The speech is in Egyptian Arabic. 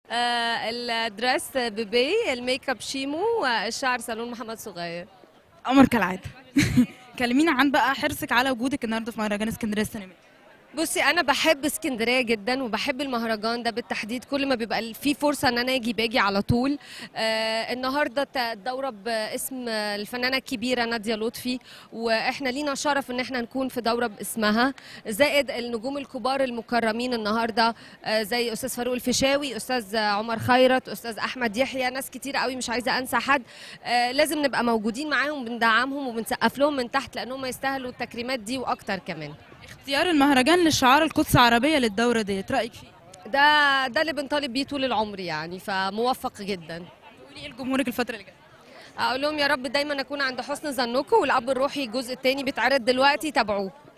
آه، الدريس بيبي الميك اب شيمو الشعر صالون محمد صغير قمر كالعاده كلمينا عن بقى حرصك على وجودك النهارده في مهرجان اسكندريه السينمائي بصي انا بحب اسكندريه جدا وبحب المهرجان ده بالتحديد كل ما بيبقى في فرصه ان انا اجي باجي على طول آه النهارده ت- الدوره باسم الفنانه الكبيره ناديه لطفي واحنا لينا شرف ان احنا نكون في دوره باسمها زائد النجوم الكبار المكرمين النهارده آه زي استاذ فاروق الفيشاوي استاذ عمر خيرت استاذ احمد يحيى ناس كتير قوي مش عايزه انسى حد آه لازم نبقى موجودين معاهم بندعمهم وبنسقف لهم من تحت لانهم يستاهلوا التكريمات دي واكتر كمان اختيار المهرجان للشعار القدس عربيه للدوره ديت رايك فيه ده ده اللي بنطالب بيه طول العمر يعني فموفق جدا قولي ايه لجمهورك الفتره اللي جايه اقول لهم يا رب دايما اكون عند حسن ظنكم والاب الروحي الجزء الثاني بيتعرض دلوقتي تابعوه